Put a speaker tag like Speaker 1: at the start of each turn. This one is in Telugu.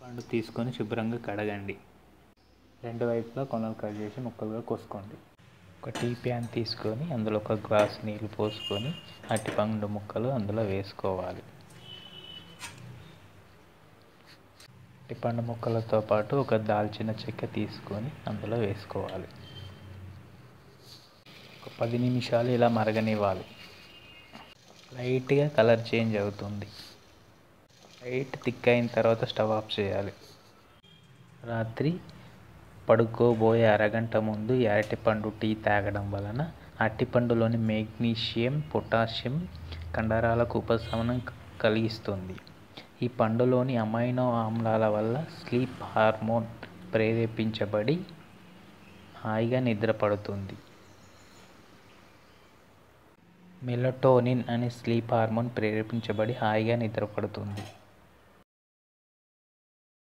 Speaker 1: పండు తీసుకొని శుభ్రంగా కడగండి రెండు వైపులా కొనలు కట్ చేసి ముక్కలుగా కోసుకోండి ఒక టీ ప్యాన్ తీసుకొని అందులో ఒక గ్లాస్ నీళ్ళు పోసుకొని అరటిపండు ముక్కలు అందులో వేసుకోవాలి అరటిపండు ముక్కలతో పాటు ఒక దాల్చిన చెక్క తీసుకొని అందులో వేసుకోవాలి ఒక పది నిమిషాలు ఇలా మరగనివ్వాలి లైట్గా కలర్ చేంజ్ అవుతుంది లైట్ థిక్ అయిన తర్వాత స్టవ్ ఆఫ్ చేయాలి రాత్రి పడుకోబోయే అరగంట ముందు ఈ అరటిపండు టీ తాగడం వలన అరటిపండులోని మెగ్నీషియం పొటాషియం కండరాలకు ఉపశమనం కలిగిస్తుంది ఈ పండులోని అమైనో ఆమ్లాల వల్ల స్లీప్ హార్మోన్ ప్రేరేపించబడి హాయిగా నిద్రపడుతుంది మెలటోనిన్ అనే స్లీప్ హార్మోన్ ప్రేరేపించబడి హాయిగా నిద్రపడుతుంది